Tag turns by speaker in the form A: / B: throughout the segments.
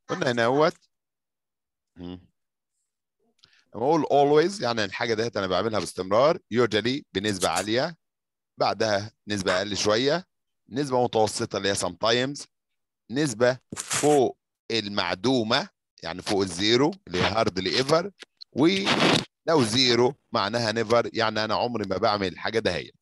A: قلنا هنا اهوت مم. لما اقول always يعني الحاجه ديت انا بعملها باستمرار usually بنسبه عاليه بعدها نسبه اقل شويه نسبه متوسطه اللي هي sometimes نسبه فوق المعدومه يعني فوق الزيرو اللي هي hardly ever ولو زيرو معناها never يعني انا عمري ما بعمل الحاجه دهيت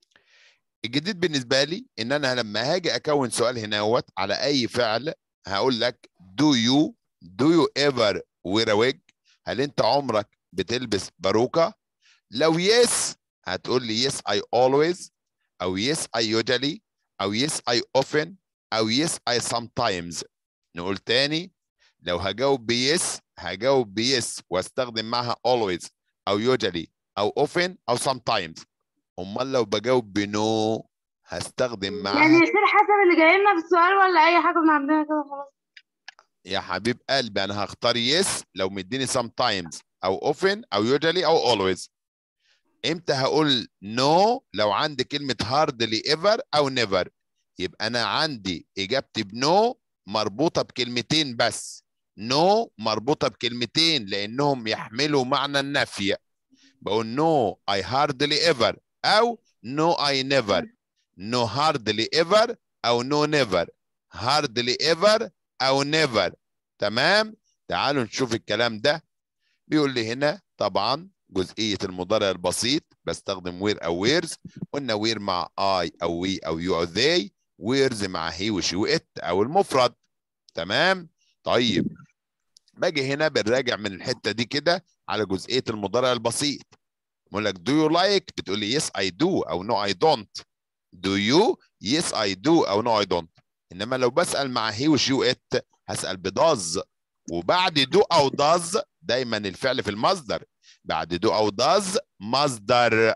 A: الجديد بالنسبه لي ان انا لما هاجي اكون سؤال هنا اهوت على اي فعل هقول لك do you do you ever wear a wig هل انت عمرك بتلبس باروكه لو yes هتقول لي yes I always او yes I usually او yes I often او yes I sometimes نقول تاني لو هجاوب بيس هجاوب بيس واستخدم معها always او usually او often او sometimes امال لو بجاوب بنو هستخدم معها
B: يعني يصير حسب اللي جاي لنا في السؤال ولا اي حاجه من عندنا كده خلاص
A: يا حبيب قلبي انا هختار يس لو مديني sometimes او often او usually او always امتى هقول no لو عندي كلمة hardly ever او never يبقى انا عندي اجابتي بنو مربوطة بكلمتين بس no مربوطة بكلمتين لانهم يحملوا معنى النفي بقول no I hardly ever او no I never no hardly ever او no never hardly ever او never تمام تعالوا نشوف الكلام ده بيقول لي هنا طبعا جزئية المضارع البسيط بستخدم وير أو ويرز قلنا وير مع I أو وي أو يو أو they ويرز مع هي وشي وإت أو المفرد تمام طيب باجي هنا بنراجع من الحتة دي كده على جزئية المضارع البسيط بقول لك do you like بتقول لي yes I do أو no I don't do you yes I do أو no I don't إنما لو بسأل مع هي وشي وإت هسأل بداز وبعد دو أو داز دايما الفعل في المصدر بعد دو او داز مصدر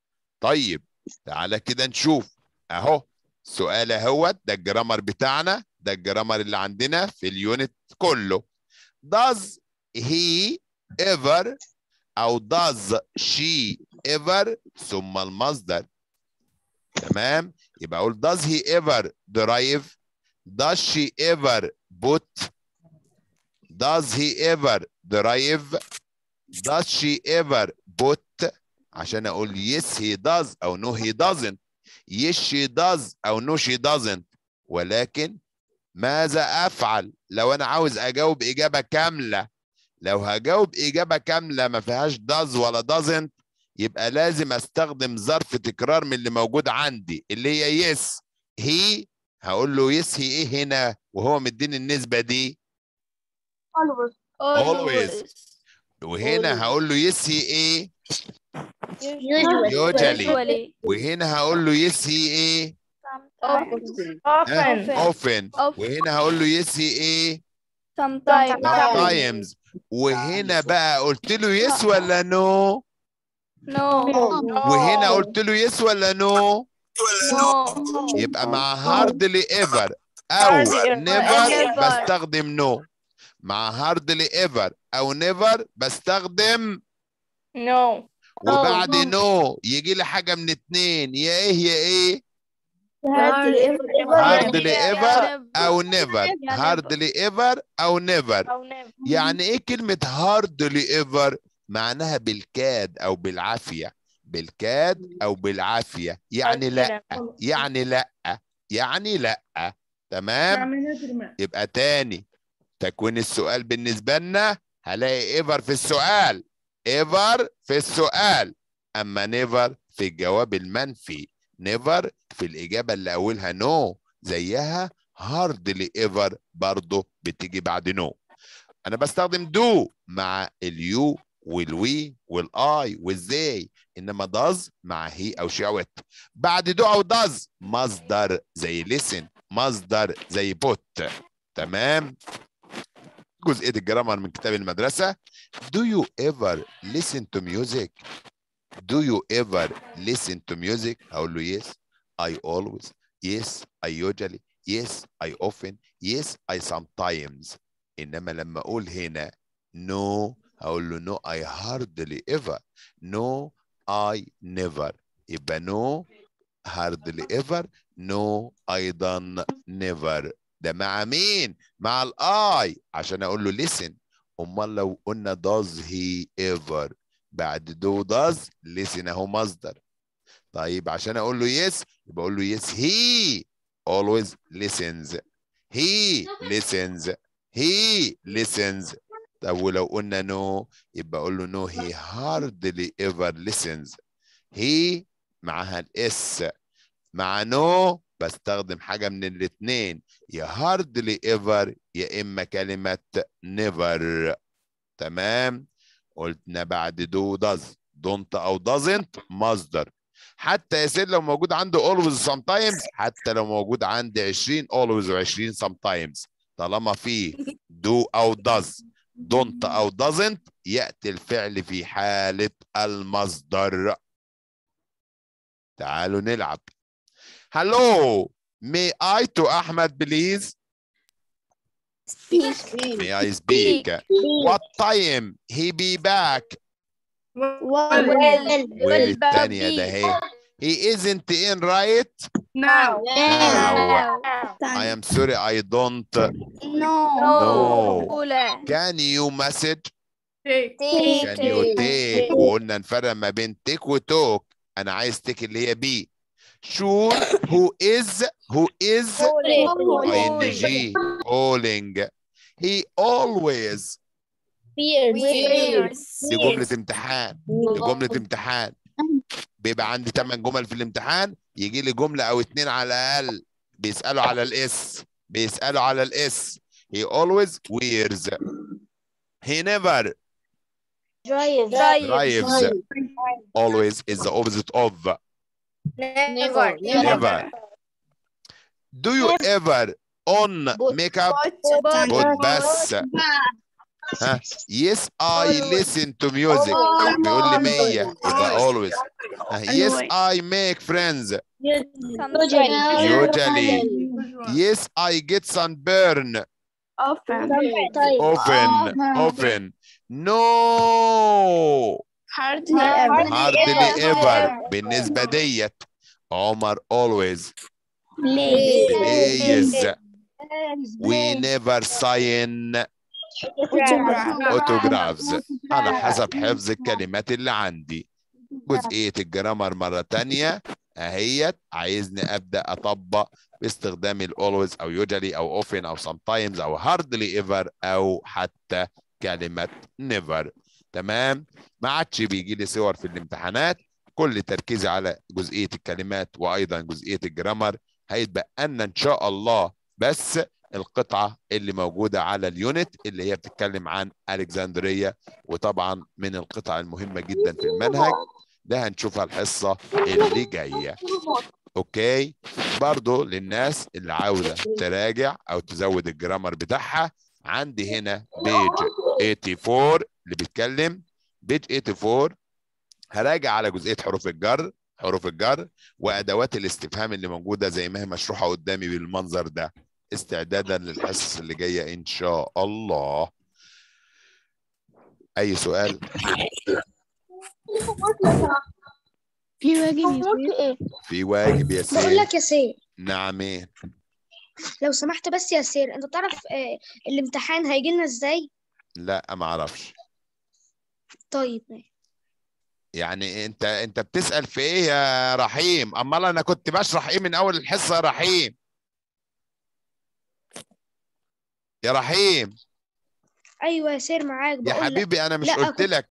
A: طيب تعالى كده نشوف اهو سؤال اهوت ده الجرامر بتاعنا ده الجرامر اللي عندنا في اليونت كله does he ever او does she ever ثم المصدر تمام يبقى اقول does he ever drive does she ever put does he ever drive does she ever put عشان اقول yes he does او no he doesn't yes she does او no she doesn't ولكن ماذا افعل لو انا عاوز اجاوب اجابه كامله لو هجاوب اجابه كامله ما فيهاش does ولا doesn't يبقى لازم استخدم ظرف تكرار من اللي موجود عندي اللي هي yes he هقول له yes he ايه هنا وهو مديني النسبه دي
B: always
A: Always. وهنا هقول له يس هي ايه
B: usually
A: يوجلي
C: Usually.
A: وهنا هقول له يس هي ايه
C: Often.
B: often
A: اوفن
C: Often.
A: وهنا هقول له يس هي ايه
C: Sometimes.
A: sometimes وهنا بقى قلت له يس ولا نو
C: No.
A: وهنا قلت له يس ولا نو
C: No.
A: يبقى مع هاردلي ايفر او
B: Hardly
A: نيفر
C: ever.
A: بستخدم نو مع هاردلي ايفر او نيفر بستخدم
B: no
A: وبعد نو يجي لي حاجه من اتنين يا ايه يا ايه hardly ever او نيفر هاردلي ايفر او نيفر
B: أو never
A: يعني ايه كلمه هاردلي ايفر معناها بالكاد او بالعافيه بالكاد او بالعافيه يعني لا يعني لا يعني لا تمام يبقى تاني تكوين السؤال بالنسبه لنا هلاقي ايفر في السؤال ايفر في السؤال اما نيفر في الجواب المنفي نيفر في الاجابه اللي اولها نو no. زيها هاردلي ايفر برضه بتيجي بعد نو no. انا بستخدم دو مع اليو والوي والاي والزي انما داز مع هي او شي او ات بعد دو او داز مصدر زي listen مصدر زي بوت تمام جزئيه الجرامر من كتاب المدرسه do you ever listen to music do you ever listen to music اقول له yes I always yes I usually yes I often yes I sometimes انما لما اقول هنا no هقول له no I hardly ever no I never يبقى no hardly ever no I done never ده مع مين مع الاي عشان اقول له listen امال لو قلنا does he ever بعد do does listen اهو مصدر طيب عشان اقول له yes يبقى اقول له yes he always listens he listens he listens طب ولو قلنا no يبقى اقول له no he hardly ever listens he معاها الاس مع no بستخدم حاجة من الاتنين يا hardly ever يا إما كلمة never تمام قلنا بعد do does don't أو doesn't مصدر حتى يصير لو موجود عنده always sometimes حتى لو موجود عندي 20 always و 20 sometimes طالما في do أو does don't أو doesn't يأتي الفعل في حالة المصدر تعالوا نلعب Hello may I to أحمد please
C: Speak.
A: may I speak what time he be back
C: Well.
A: والتانية ده هي he isn't in right
B: Now.
A: now I
C: No.
A: am sorry I don't
C: No.
A: No.
C: أولى.
A: can you message
B: Take.
C: Take.
A: can you take وقلنا نفرق ما بين take وتوك انا عايز take اللي هي بي sure who is who is ing calling he always دي جملة امتحان دي جملة امتحان بيبقى عندي 8 جمل في الامتحان يجي لي جملة أو اتنين على الأقل بيسألوا على الاس بيسألوا على الاس he always wears he never drives always is the opposite of
C: Never.
A: never do you ever on makeup put بس ها yes I listen to music بيقول لي 100 يبقى always ها، yes I make friends usually yes I get sunburn
B: Often.
A: often often no
B: Hardly
A: hardly ever بالنسبة ديت عمر always plays we never sign autographs على حسب حفظ الكلمات اللي عندي جزئية الجرامر مرة تانية اهيت عايزني ابدا اطبق باستخدام ال always او usually او often او sometimes او hardly ever او حتى كلمة never تمام ما عادش بيجي لي صور في الامتحانات كل تركيزي على جزئية الكلمات وايضا جزئية الجرامر هيتبقى لنا ان شاء الله بس القطعة اللي موجودة على اليونت اللي هي بتتكلم عن ألكسندرية وطبعا من القطع المهمة جدا في المنهج ده هنشوفها الحصة اللي جاية اوكي برضو للناس اللي عاوزة تراجع او تزود الجرامر بتاعها عندي هنا بيج 84 اللي بيتكلم بيج 84 هراجع على جزئية حروف الجر حروف الجر وادوات الاستفهام اللي موجودة زي ما هي مشروحة قدامي بالمنظر ده استعدادا للحصص اللي جاية ان شاء الله اي سؤال
B: في واجب يا
A: في واجب يا
D: بقول
A: سيد
D: لك يا سير
A: نعمين
D: لو سمحت بس يا سير انت تعرف آه الامتحان هيجي لنا ازاي
A: لا ما اعرفش
D: طيب
A: يعني انت انت بتسأل في ايه يا رحيم امال انا كنت بشرح ايه من اول الحصة يا رحيم يا رحيم
D: ايوه يا سير معاك
A: يا
D: بقول لك
A: حبيبي انا مش
D: لا،
A: قلت
D: كنت-
A: لك